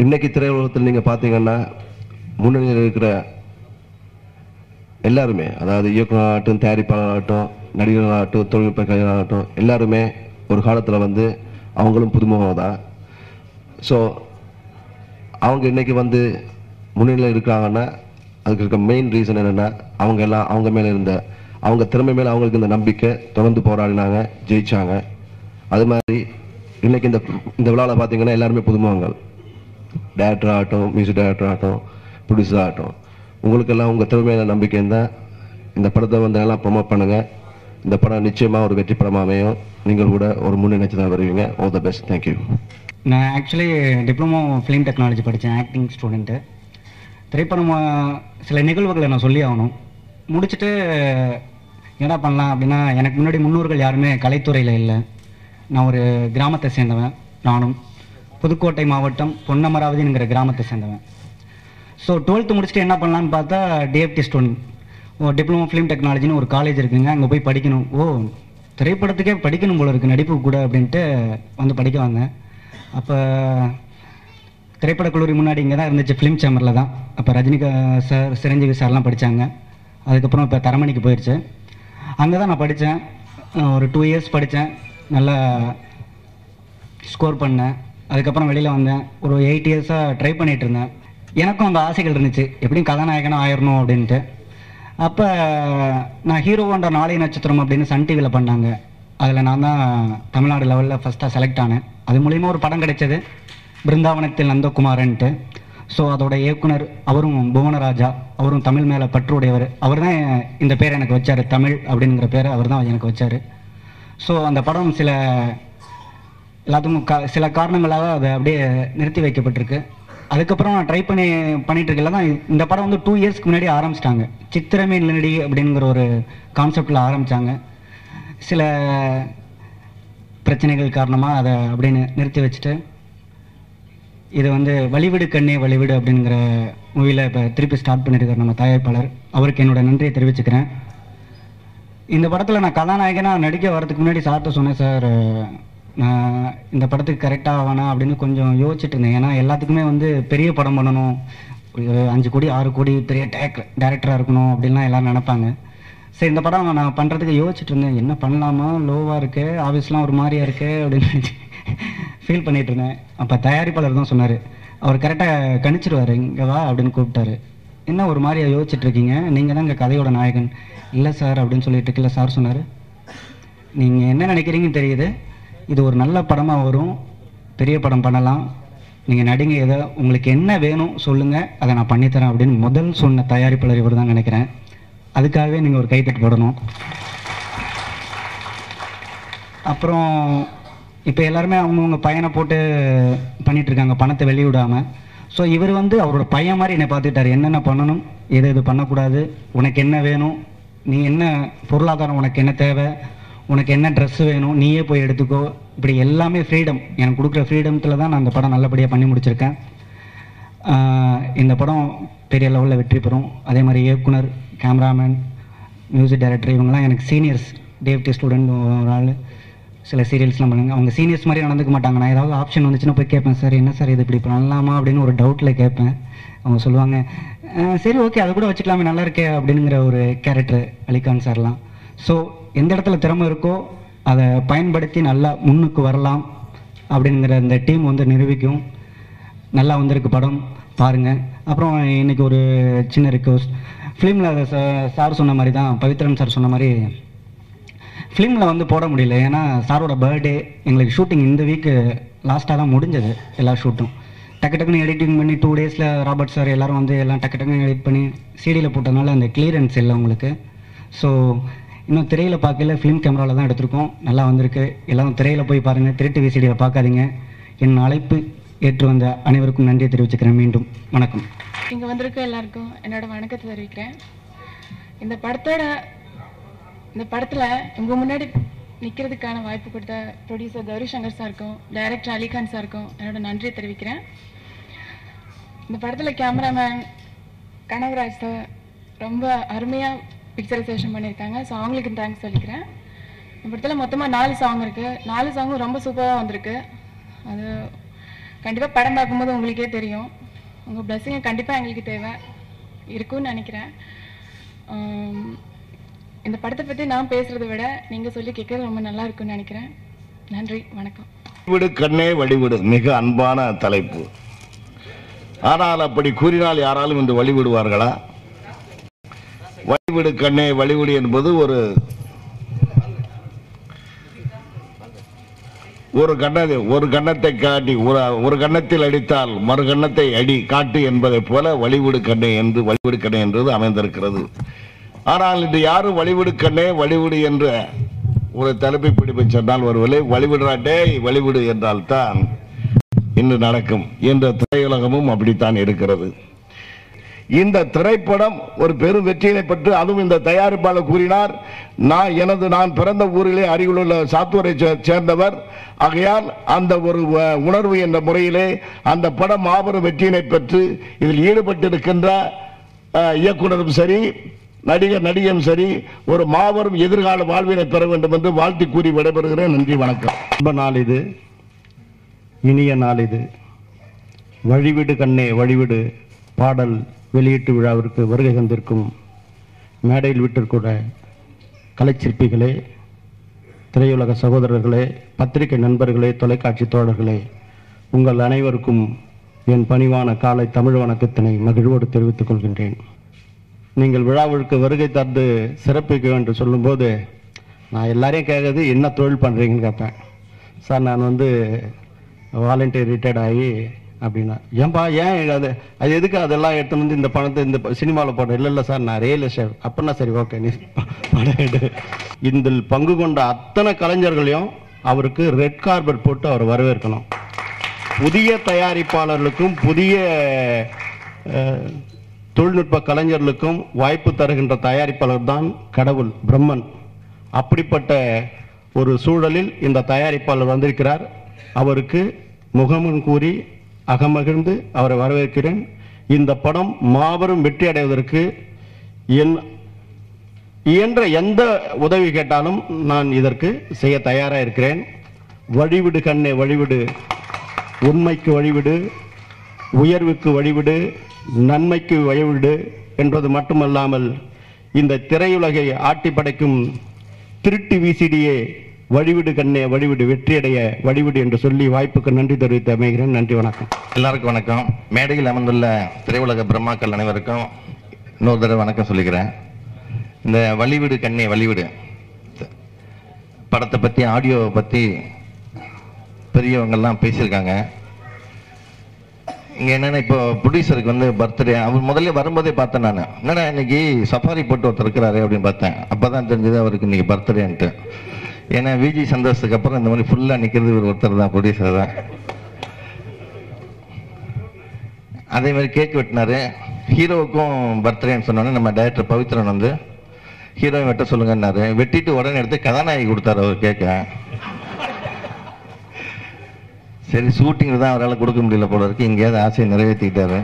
இன்னைக்கு திரையுலகத்தில் நீங்கள் பார்த்தீங்கன்னா முன்னணியில் இருக்கிற எல்லாருமே அதாவது இயக்குனராகட்டும் தயாரிப்பாளராகட்டும் நடிகர்களாகட்டும் தொழில்நுட்ப கலைஞராகட்டும் எல்லாருமே ஒரு காலத்தில் வந்து அவங்களும் புதுமுகம் தான் ஸோ அவங்க இன்னைக்கு வந்து முன்னணியில் இருக்கிறாங்கன்னா அதுக்கு இருக்க மெயின் ரீசன் என்னென்னா அவங்க எல்லாம் அவங்க மேலே இருந்த அவங்க திறமை மேலே அவங்களுக்கு இந்த நம்பிக்கை தொடர்ந்து போராடினாங்க ஜெயிச்சாங்க அது மாதிரி இன்னைக்கு இந்த இந்த விழாவில் பார்த்தீங்கன்னா எல்லாருமே புதுமுகங்கள் டேரக்டர் ஆகட்டும் மியூசிக் டைரக்டர் ஆகட்டும் ப்ரொடியூசர் ஆகட்டும் உங்களுக்கெல்லாம் உங்கள் திறமையில நம்பிக்கை இருந்தால் இந்த படத்தை வந்து எல்லாம் ப்ரொமோட் பண்ணுங்கள் இந்த படம் நிச்சயமாக ஒரு வெற்றி படமாக அமையும் நீங்கள் கூட ஒரு முன்னணிச்சு தான் வருவீங்க ஆல் த பெஸ்ட் தேங்க்யூ நான் ஆக்சுவலி டிப்ளமோ ஃபிலிம் டெக்னாலஜி படித்தேன் ஆக்டிங் ஸ்டூடெண்ட்டு திரைப்படம் ஆஹ், சில நிகழ்வுகளை நான் சொல்லி ஆகணும் முடிச்சுட்டு என்ன பண்ணலாம் அப்படின்னா எனக்கு முன்னாடி முன்னோர்கள் யாருமே கலைத்துறையில் இல்லை நான் ஒரு கிராமத்தை சேர்ந்தவன் நானும் புதுக்கோட்டை மாவட்டம் பொன்னமராவதிங்கிற கிராமத்தை சேர்ந்தவன் ஸோ டுவெல்த்து முடிச்சுட்டு என்ன பண்ணலான்னு பார்த்தா டிஎஃப்டி ஸ்டூடெண்ட் ஓ டிப்ளமோ ஃபிலிம் டெக்னாலஜின்னு ஒரு காலேஜ் இருக்குங்க அங்கே போய் படிக்கணும் ஓ திரைப்படத்துக்கே படிக்கணும் போல இருக்கு நடிப்பு கூட அப்படின்ட்டு வந்து படிக்க வந்தேன் அப்போ திரைப்படக் கல்லூரி முன்னாடி இங்கே தான் இருந்துச்சு ஃபிலிம் சேம்பரில் தான் அப்போ ரஜினிகா சார் சிரஞ்சீவி சார்லாம் படித்தாங்க அதுக்கப்புறம் இப்போ தரமணிக்கு போயிடுச்சு அங்கே தான் நான் படித்தேன் ஒரு டூ இயர்ஸ் படித்தேன் நல்லா ஸ்கோர் பண்ணேன் அதுக்கப்புறம் வெளியில் வந்தேன் ஒரு எயிட் இயர்ஸாக ட்ரை பண்ணிட்டு இருந்தேன் எனக்கும் அந்த ஆசைகள் இருந்துச்சு எப்படியும் கதாநாயகனாக ஆயிரணும் அப்படின்ட்டு அப்போ நான் ஹீரோன்ற நாளை நட்சத்திரம் அப்படின்னு சன் டிவியில் பண்ணாங்க அதில் நான் தான் தமிழ்நாடு லெவலில் ஃபஸ்ட்டாக செலக்ட் ஆனேன் அது மூலிமா ஒரு படம் கிடைச்சது பிருந்தாவனத்தில் நந்தகுமாரன்ட்டு ஸோ அதோட இயக்குனர் அவரும் புவனராஜா அவரும் தமிழ் மேலே பற்றுடையவர் அவர் தான் இந்த பேர் எனக்கு வச்சார் தமிழ் அப்படிங்கிற பேரை அவர் தான் எனக்கு வச்சார் ஸோ அந்த படம் சில எல்லாத்துக்கும் கா சில காரணங்களாக அது அப்படியே நிறுத்தி வைக்கப்பட்டிருக்கு அதுக்கப்புறம் நான் ட்ரை பண்ணி பண்ணிட்டு இருக்கல தான் இந்த படம் வந்து டூ இயர்ஸ்க்கு முன்னாடி ஆரம்பிச்சிட்டாங்க சித்திரமே நடி அப்படிங்கிற ஒரு கான்செப்டில் ஆரம்பித்தாங்க சில பிரச்சனைகள் காரணமாக அதை அப்படின்னு நிறுத்தி வச்சுட்டு இது வந்து வழிவிடு கண்ணே வழிவிடு அப்படிங்கிற மூவியில் இப்போ திருப்பி ஸ்டார்ட் பண்ணியிருக்காரு நம்ம தயாரிப்பாளர் அவருக்கு என்னோட நன்றியை தெரிவிச்சுக்கிறேன் இந்த படத்தில் நான் கதாநாயகனாக நடிக்க வரதுக்கு முன்னாடி சார்ட்ட சொன்னேன் சார் நான் இந்த படத்துக்கு கரெக்டாக வேணாம் அப்படின்னு கொஞ்சம் யோசிச்சுட்டு இருந்தேன் ஏன்னா எல்லாத்துக்குமே வந்து பெரிய படம் பண்ணணும் ஒரு அஞ்சு கோடி ஆறு கோடி பெரிய டேக் டேரக்டராக இருக்கணும் அப்படின்லாம் எல்லாரும் நினைப்பாங்க சரி இந்த படம் நான் பண்ணுறதுக்கு யோசிச்சுட்டு இருந்தேன் என்ன பண்ணலாமா லோவாக இருக்கு ஆஃபீஸ்லாம் ஒரு மாதிரியா இருக்கு அப்படின்னு ஃபீல் பண்ணிட்டு இருந்தேன் அப்போ தயாரிப்பாளர் தான் சொன்னார் அவர் கரெக்டாக கணிச்சிருவார் இங்கே வா அப்படின்னு கூப்பிட்டாரு என்ன ஒரு மாதிரியா யோசிச்சுட்டு இருக்கீங்க நீங்கள் தான் இங்கே கதையோட நாயகன் இல்லை சார் அப்படின்னு சொல்லிட்டு இருக்கல சார் சொன்னார் நீங்கள் என்ன நினைக்கிறீங்கன்னு தெரியுது இது ஒரு நல்ல படமாக வரும் பெரிய படம் பண்ணலாம் நீங்கள் நடிங்க எதை உங்களுக்கு என்ன வேணும் சொல்லுங்கள் அதை நான் பண்ணித்தரேன் அப்படின்னு முதல் சொன்ன தயாரிப்பாளர் இவர் தான் நினைக்கிறேன் அதுக்காகவே நீங்கள் ஒரு கைத்தட்டு போடணும் அப்புறம் இப்போ எல்லாருமே அவங்கவுங்க பையனை போட்டு பண்ணிட்டு இருக்காங்க பணத்தை வெளியிடாமல் ஸோ இவர் வந்து அவரோட பையன் மாதிரி என்னை பார்த்துக்கிட்டாரு என்னென்ன பண்ணணும் எது எது பண்ணக்கூடாது உனக்கு என்ன வேணும் நீ என்ன பொருளாதாரம் உனக்கு என்ன தேவை உனக்கு என்ன ட்ரெஸ் வேணும் நீயே போய் எடுத்துக்கோ இப்படி எல்லாமே ஃப்ரீடம் எனக்கு கொடுக்குற ஃப்ரீடத்தில் தான் நான் இந்த படம் நல்லபடியாக பண்ணி முடிச்சிருக்கேன் ஆஹ் இந்த படம் பெரிய லெவலில் வெற்றி பெறும் அதே மாதிரி இயக்குனர் கேமராமேன் மியூசிக் டைரக்டர் இவங்கெல்லாம் எனக்கு சீனியர்ஸ் டிஎஃப்டி ஸ்டூடெண்ட் ஒரு ஆள் சில சீரியல்ஸ்லாம் பண்ணுங்க அவங்க சீனியர்ஸ் மாதிரி நடந்துக்க மாட்டாங்க நான் ஏதாவது ஆப்ஷன் வந்துச்சுன்னா போய் கேட்பேன் சார் என்ன சார் இது இப்படி பண்ணலாமா அப்படின்னு ஒரு டவுட்டில் கேட்பேன் அவங்க சொல்லுவாங்க "அஹ், சரி ஓகே அதை கூட வச்சுக்கலாமே நல்லா இருக்கே அப்படிங்கிற ஒரு கேரக்டர் அலிகான் சார்லாம் ஸோ எந்த இடத்துல திறமை இருக்கோ அதை பயன்படுத்தி நல்லா முன்னுக்கு வரலாம் அப்படிங்கிற இந்த டீம் வந்து நிரூபிக்கும் நல்லா வந்திருக்கு படம் பாருங்க அப்புறம் இன்னைக்கு ஒரு சின்ன ரிக்வஸ்ட் ஃபிலிமில் சார் சொன்ன மாதிரி தான் பவித்ரன் சார் சொன்ன மாதிரி ஃபிலிமில் வந்து போட முடியல ஏன்னா சாரோட பர்த்டே எங்களுக்கு ஷூட்டிங் இந்த வீக்கு லாஸ்ட்டாக தான் முடிஞ்சது எல்லா ஷூட்டும் டக்கு டக்குன்னு எடிட்டிங் பண்ணி டூ டேஸில் ராபர்ட் சார் எல்லாரும் வந்து எல்லாம் டக்கு டக்குன்னு எடிட் பண்ணி சிடியில் போட்டதுனால அந்த கிளியரன்ஸ் இல்லை உங்களுக்கு ஸோ இன்னும் திரையில் பார்க்கல ஃபிலிம் கேமராவில் தான் எடுத்திருக்கோம் நல்லா வந்திருக்கு எல்லாரும் திரையில் போய் பாருங்கள் திரை டிவி சிடியில் பார்க்காதீங்க என் அழைப்பு ஏற்று வந்த அனைவருக்கும் நன்றியை தெரிவிச்சுக்கிறேன் மீண்டும் வணக்கம் இங்க வந்திருக்க எல்லாருக்கும் என்னோட வணக்கத்தை தெரிவிக்கிறேன் இந்த படத்தோட இந்த படத்துல உங்க முன்னாடி நிக்கிறதுக்கான வாய்ப்பு கொடுத்த ப்ரொடியூசர் கௌரி சங்கர் சாருக்கும் டைரக்டர் அலிகான் சாருக்கும் என்னோட நன்றியை தெரிவிக்கிறேன் இந்த படத்துல கேமராமேன் கனகராஜ் சார் ரொம்ப அருமையா பிக்சரைசேஷன் பண்ணியிருக்காங்க ஸோ அவங்களுக்கு தேங்க்ஸ் சொல்லிக்கிறேன் இந்த படத்துல மொத்தமா நாலு சாங் இருக்கு நாலு சாங்கும் ரொம்ப சூப்பராக வந்திருக்கு அது கண்டிப்பாக படம் பார்க்கும்போது உங்களுக்கே தெரியும் உங்கள் blessing கண்டிப்பாக எங்களுக்கு தேவை இருக்கும்னு நினைக்கிறேன் ஆம், இந்த படத்தை பற்றி நான் பேசுகிறத விட நீங்கள் சொல்லி கேட்கறது ரொம்ப நல்லா இருக்கும்னு நினைக்கிறேன் நன்றி வணக்கம் வழிவிடு கண்ணே வழிவிடு மிக அன்பான தலைப்பு ஆனால் அப்படி கூறினால் யாராலும் இன்று வழிவிடுவார்களா வழிவிடு கண்ணே வழிவிடு என்பது ஒரு ஒரு கண்ணத்தை ஒரு கண்ணத்தை காட்டி ஒரு ஒரு கண்ணத்தில் அடித்தால் மறு கண்ணத்தை அடி காட்டு என்பதைப் போல வழிவிடு கண்ணே என்று வழிவிடு கண்ணே என்றது அமைந்திருக்கிறது ஆனால் இன்று யாரும் வழிவிடு கண்ணே வழிவிடு என்ற ஒரு தலைப்பை பிடிப்பு சொன்னால் ஒருவேளை வழிவிடுறாட்டே வழிவிடு என்றால் தான் இன்று நடக்கும் என்ற திரையுலகமும் அப்படித்தான் இருக்கிறது இந்த திரைப்படம் ஒரு பெரும் வெற்றியினை பெற்று அதுவும் இந்த தயாரிப்பாளர் கூறினார் நான் எனது நான் பிறந்த ஊரிலே அருகிலுள்ள சாத்தூரை சே- சேர்ந்தவர் ஆகையால் அந்த ஒரு அஹ், உணர்வு என்ற முறையிலே அந்த படம் மாபெரும் வெற்றியினை பெற்று இதில் ஈடுபட்டிருக்கின்ற அஹ், இயக்குனரும் சரி நடிகர் நடிகையும் சரி ஒரு மாபெரும் எதிர்கால வாழ்வினை பெற வேண்டும் என்று வாழ்த்தி கூறி விடைபெறுகிறேன் நன்றி வணக்கம் இன்ப நாள் இது இனிய நாள் இது வழிவிடு கண்ணே வழிவிடு பாடல் வெளியீட்டு விழாவிற்கு வருகை தந்திருக்கும் மேடையில் விட்டிருக்கிற கலைச்சிற்பிகளே திரையுலக சகோதரர்களே பத்திரிகை நண்பர்களே தொலைக்காட்சி தோழர்களே உங்கள் அனைவருக்கும் என் பணிவான காலை தமிழ் வணக்கத்தினை மகிழ்வோடு தெரிவித்துக் கொள்கின்றேன் நீங்கள் விழாவிற்கு வருகை தந்து சிறப்பிக்க என்று சொல்லும்போது நான் எல்லாரையும் கேட்கறது என்ன தொழில் பண்ணுறீங்கன்னு கேட்பேன் சார் நான் வந்து வாலண்டியர் ரிட்டையர்ட் ஆகி அப்படின்னா ஏன்பா ஏன் அது அது எதுக்கு அதெல்லாம் எடுத்துன்னு வந்து இந்த பணத்தை இந்த சினிமாவில் போட்டேன் இல்லை இல்லை சார் நான் ரியல் எஸ்டேட் அப்படின்னா சரி ஓகே நீ ப- படம் எடு இதில் பங்கு கொண்ட அத்தனை கலைஞர்களையும் அவருக்கு ரெட் கார்பெட் போட்டு அவர் வரவேற்கணும் புதிய தயாரிப்பாளர்களுக்கும் புதிய அஹ், தொழில்நுட்ப கலைஞர்களுக்கும் வாய்ப்பு தருகின்ற தயாரிப்பாளர் தான் கடவுள் பிரம்மன் அப்படிப்பட்ட ஒரு சூழலில் இந்த தயாரிப்பாளர் வந்திருக்கிறார் அவருக்கு முகமுன் கூறி அகமகிழ்ந்து அவரை வரவேற்கிறேன் இந்த படம் மாபெரும் வெற்றி அடைவதற்கு என் இயன்ற எந்த உதவி கேட்டாலும் நான் இதற்கு செய்ய தயாராக இருக்கிறேன் வழிவிடு கண்ணே வழிவிடு உண்மைக்கு வழிவிடு உயர்வுக்கு வழிவிடு நன்மைக்கு வழிவிடு என்பது மட்டுமல்லாமல் இந்த திரையுலகை ஆட்டி படைக்கும் திருட்டு விசிடியே வழிவிடு கண்ணே வழிவிடு வெற்றியடைய வழிவிடு என்று சொல்லி வாய்ப்புக்கு நன்றி தெரிவித்து அமைகிறேன் நன்றி வணக்கம் எல்லாருக்கும் வணக்கம் மேடையில் அமர்ந்துள்ள திரையுலக பிரம்மாக்கள் அனைவருக்கும் இன்னொரு தடவை வணக்கம் சொல்லிக்கிறேன் இந்த வழிவிடு கண்ணே வழிவிடு படத்தை பற்றி ஆடியோவை பற்றி பெரியவங்கெல்லாம் பேசியிருக்காங்க இங்கே என்னென்னா இப்போ ப்ரொடியூசருக்கு வந்து பர்த்டே அவர் முதல்ல வரும்போதே பார்த்தேன் நான் என்னடா இன்னைக்கு சஃபாரி போட்டு ஒருத்தர் இருக்கிறாரு அப்படின்னு பார்த்தேன் அப்போ தான் தெரிஞ்சது அவருக்கு இன்னைக்கு பர்த்டேன்ட்டு ஏன்னா விஜி சந்தோஷத்துக்கு அப்புறம் இந்த மாதிரி ஃபுல்லாக நிற்கிறது இவர் ஒருத்தர் தான் ப்ரொடியூசர் தான் அதே மாதிரி கேக் வெட்டினாரு ஹீரோவுக்கும் பர்த்டேன்னு சொன்னோன்னே நம்ம டைரக்டர் பவித்ரன் வந்து ஹீரோயின் வெட்ட சொல்லுங்கன்னாரு வெட்டிட்டு உடனே எடுத்து கதாநாயகி கொடுத்தாரு அவர் கேட்க சரி ஷூட்டிங் தான் அவரால் கொடுக்க முடியல போல இருக்கு எங்கேயாவது ஆசையை நிறைவேற்றிக்கிட்டாரு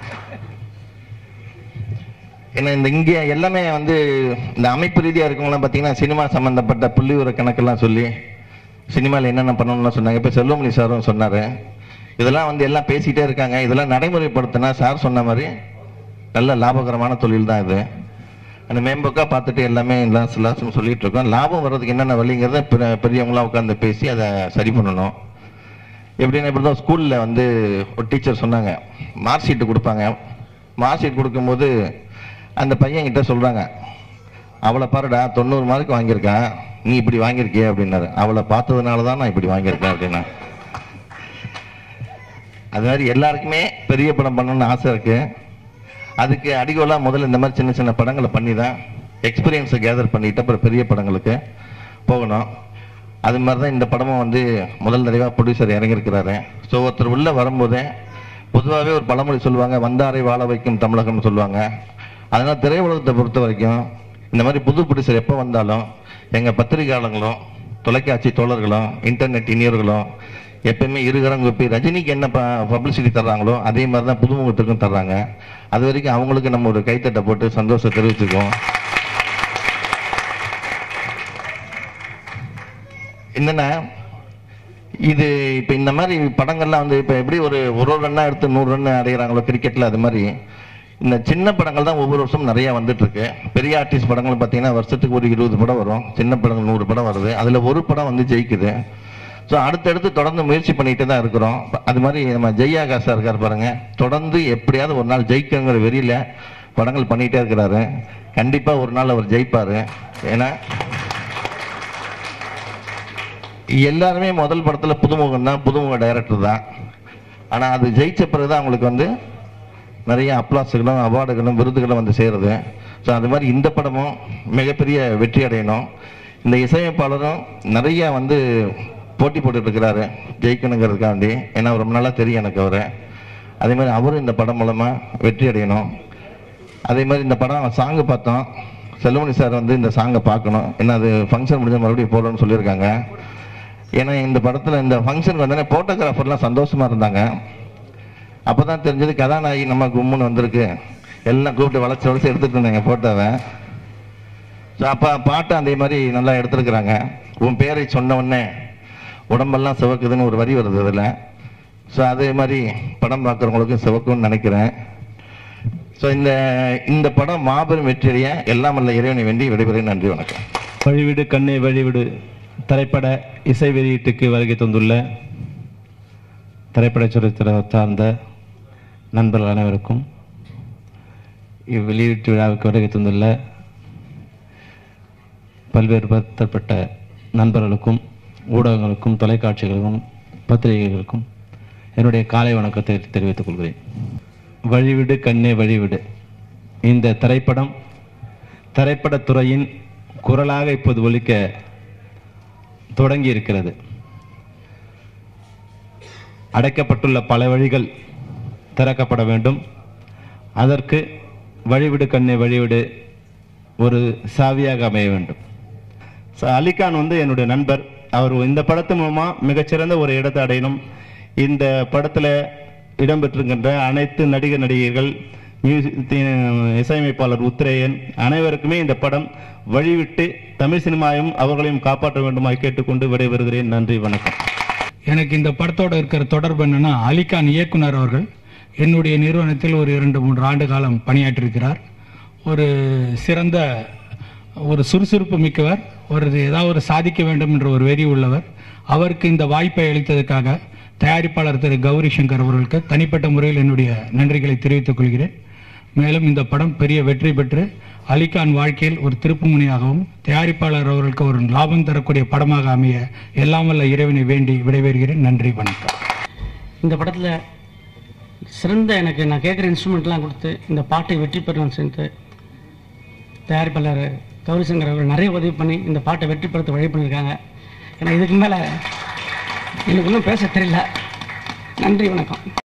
ஏன்னா இந்த இங்கே எல்லாமே வந்து இந்த அமைப்பு ரீதியாக இருக்கவங்களாம் பார்த்தீங்கன்னா சினிமா சம்மந்தப்பட்ட புள்ளிவிவர கணக்கெல்லாம் சொல்லி சினிமாவில் என்னென்ன பண்ணணும்லாம் சொன்னாங்க இப்போ செல்வமணி சாரும் சொன்னார் இதெல்லாம் வந்து எல்லாம் பேசிகிட்டே இருக்காங்க இதெல்லாம் நடைமுறைப்படுத்தினா சார் சொன்ன மாதிரி நல்ல லாபகரமான தொழில் தான் இது அந்த மேம்போக்காக பார்த்துட்டு எல்லாமே எல்லாம் சிலாசம் சொல்லிட்டு இருக்கோம் லாபம் வர்றதுக்கு என்னென்ன வழிங்கிறத பெ- பெரியவங்களாம் உட்காந்து பேசி அதை சரி பண்ணணும் எப்படின்னா இப்படி தான் ஸ்கூலில் வந்து ஒரு டீச்சர் சொன்னாங்க மார்க் ஷீட்டு கொடுப்பாங்க மார்க் ஷீட் கொடுக்கும்போது அந்த பையன் கிட்ட சொல்கிறாங்க அவளை பாருடா தொண்ணூறு மார்க் வாங்கியிருக்கான் நீ இப்படி வாங்கியிருக்கிய அப்படின்னாரு அவளை பார்த்ததுனால தான் நான் இப்படி வாங்கியிருக்கேன் அப்படின்னா அது மாதிரி எல்லாருக்குமே பெரிய படம் பண்ணணும்னு ஆசை இருக்கு அதுக்கு அடிகோலாக முதல்ல இந்த மாதிரி சின்ன சின்ன படங்களை பண்ணி தான் எக்ஸ்பீரியன்ஸை கேதர் பண்ணிட்டு அப்புறம் பெரிய படங்களுக்கு போகணும் அது மாதிரி தான் இந்த படமும் வந்து முதல் தடவையாக ப்ரொடியூசர் இறங்கியிருக்கிறாரு ஸோ ஒருத்தர் உள்ளே வரும்போதே பொதுவாகவே ஒரு பழமொழி சொல்லுவாங்க வந்தாரை வாழ வைக்கும் தமிழகம்னு சொல்லுவாங்க அதனால் திரையுலகத்தை பொறுத்த வரைக்கும் இந்த மாதிரி புது ப்ரொடியூசர் எப்போ வந்தாலும் எங்கள் பத்திரிகையாளர்களும் தொலைக்காட்சி தோழர்களும் இன்டர்நெட் இனியர்களும் எப்பயுமே இருகரம் குப்பி ரஜினிக்கு என்ன பப்ளிசிட்டி தர்றாங்களோ அதே மாதிரி தான் புதுமுகத்துக்கும் தர்றாங்க அது வரைக்கும் அவங்களுக்கு நம்ம ஒரு கைத்தட்டை போட்டு சந்தோஷம் தெரிவிச்சுக்குவோம் என்னன்னா இது இப்போ இந்த மாதிரி படங்கள்லாம் வந்து இப்போ எப்படி ஒரு ஒரு ஒரு ரன்னா எடுத்து நூறு ரன் அடைகிறாங்களோ கிரிக்கெட்டில் அது மாதிரி இந்த சின்ன படங்கள் தான் ஒவ்வொரு வருஷம் நிறைய வந்துட்டு இருக்கு பெரிய ஆர்டிஸ்ட் படங்கள் பார்த்தீங்கன்னா வருஷத்துக்கு ஒரு இருபது படம் வரும் சின்ன படங்கள் நூறு படம் வருது அதில் ஒரு படம் வந்து ஜெயிக்குது ஸோ அடுத்தடுத்து தொடர்ந்து முயற்சி பண்ணிட்டு தான் இருக்கிறோம் அது மாதிரி நம்ம ஜெய் ஆகாஷா இருக்கார் பாருங்க தொடர்ந்து எப்படியாவது ஒரு நாள் ஜெயிக்கங்கிற வெறியில படங்கள் பண்ணிட்டே இருக்கிறாரு கண்டிப்பா ஒரு நாள் அவர் ஜெயிப்பாரு ஏன்னா எல்லாருமே முதல் படத்துல புதுமுகம் தான் புதுமுக டைரக்டர் தான் ஆனா அது ஜெயிச்ச பிறகு தான் அவங்களுக்கு வந்து நிறைய அப்ளாஸுகளும் அவார்டுகளும் விருதுகளும் வந்து சேருது ஸோ அது மாதிரி இந்த படமும் மிகப்பெரிய வெற்றி அடையணும் இந்த இசையமைப்பாளரும் நிறைய வந்து போட்டி போட்டுட்டு இருக்கிறாரு ஜெயிக்கணுங்கிறதுக்காண்டி ஏன்னா ரொம்ப நாளா தெரியும் எனக்கு அவரை அதே மாதிரி அவரும் இந்த படம் மூலமா வெற்றி அடையணும் அதே மாதிரி இந்த படம் சாங்கு பார்த்தோம் செல்வமணி சார் வந்து இந்த சாங்கை பார்க்கணும் ஏன்னா அது ஃபங்க்ஷன் முடிஞ்ச மறுபடியும் போடணும்னு சொல்லியிருக்காங்க ஏன்னா இந்த படத்தில் இந்த ஃபங்க்ஷனுக்கு வந்தோடனே ஃபோட்டோகிராஃபர்லாம் சந்தோஷமா இருந்தாங்க அப்பதான் தெரிஞ்சது கதாநாயகி நம்ம கும்முன்னு வந்திருக்கு எல்லாம் கூப்பிட்டு வளைச்சு வளைச்சு எடுத்துட்டு இருந்தாங்க ஃபோட்டோவை ஸோ அப்போ பாட்டு அதே மாதிரி நல்லா எடுத்திருக்கிறாங்க உன் பேரை சொன்ன உடனே உடம்பெல்லாம் சிவக்குதுன்னு ஒரு வரி வருது அதில் ஸோ அதே மாதிரி படம் பார்க்குறவங்களுக்கும் சிவக்கும்னு நினைக்கிறேன் ஸோ இந்த இந்த படம் மாபெரும் வெற்றியடைய எல்லாம் வல்ல இறைவனை வேண்டி விடைபெறுகிறேன் நன்றி வணக்கம் வழிவிடு கண்ணே வழிவிடு திரைப்பட இசை வெளியீட்டுக்கு வருகை தந்துள்ள திரைப்பட சுரத்திர சார்ந்த நண்பர்கள் அனைவருக்கும் இவ்வெளியீட்டு விழாவுக்கு வருகை தந்துள்ள பல்வேறு பத்தப்பட்ட நண்பர்களுக்கும் ஊடகங்களுக்கும் தொலைக்காட்சிகளுக்கும் பத்திரிகைகளுக்கும் என்னுடைய காலை வணக்கத்தை தெரிவித்துக் கொள்கிறேன் வழிவிடு கண்ணே வழிவிடு இந்த திரைப்படம் திரைப்படத்துறையின் குரலாக இப்போது ஒலிக்க தொடங்கி இருக்கிறது அடைக்கப்பட்டுள்ள பல வழிகள் திறக்கப்பட வேண்டும் அதற்கு வழிவிடு கண்ணே வழிவிடு ஒரு சாவியாக அமைய வேண்டும் ஸோ அலிகான் வந்து என்னுடைய நண்பர் அவர் இந்த படத்து மூலமா மிகச்சிறந்த ஒரு இடத்தை அடையணும் இந்த படத்துல இடம்பெற்றிருக்கின்ற அனைத்து நடிகர் நடிகைகள் மியூசிக் தி- இசையமைப்பாளர் உத்ரேயன் அனைவருக்குமே இந்த படம் வழிவிட்டு தமிழ் சினிமாவையும் அவர்களையும் காப்பாற்ற வேண்டுமாய் கேட்டுக்கொண்டு விடைபெறுகிறேன் நன்றி வணக்கம் எனக்கு இந்த படத்தோட இருக்கிற தொடர்பு என்னன்னா அலிகான் இயக்குனர் அவர்கள் என்னுடைய நிறுவனத்தில் ஒரு இரண்டு மூன்று ஆண்டு காலம் பணியாற்றியிருக்கிறார் ஒரு சிறந்த ஒரு சுறுசுறுப்பு மிக்கவர் ஒரு ஏதாவது ஒரு சாதிக்க வேண்டும் என்ற ஒரு வெறி உள்ளவர் அவருக்கு இந்த வாய்ப்பை அளித்ததற்காக தயாரிப்பாளர் திரு கௌரி சங்கர் அவர்களுக்கு தனிப்பட்ட முறையில் என்னுடைய நன்றிகளை தெரிவித்துக் கொள்கிறேன் மேலும் இந்த படம் பெரிய வெற்றி பெற்று அலிகான் வாழ்க்கையில் ஒரு திருப்புமுனையாகவும் தயாரிப்பாளர் அவர்களுக்கு ஒரு லாபம் தரக்கூடிய படமாக அமைய எல்லாம் வல்ல இறைவனை வேண்டி விடைபெறுகிறேன் நன்றி வணக்கம் இந்த படத்தில் சிறந்த எனக்கு நான் கேட்குற இன்ஸ்ட்ருமெண்ட்லாம் கொடுத்து இந்த பாட்டை வெற்றி பெறணும் சேர்த்து தயாரிப்பாளர் கௌரி சங்கர் அவர்கள் நிறைய உதவி பண்ணி இந்த பாட்டை வெற்றி பெறத்து வழி பண்ணியிருக்காங்க ஏன்னா இதுக்கு மேலே எனக்கு ஒன்றும் பேச தெரியல நன்றி வணக்கம்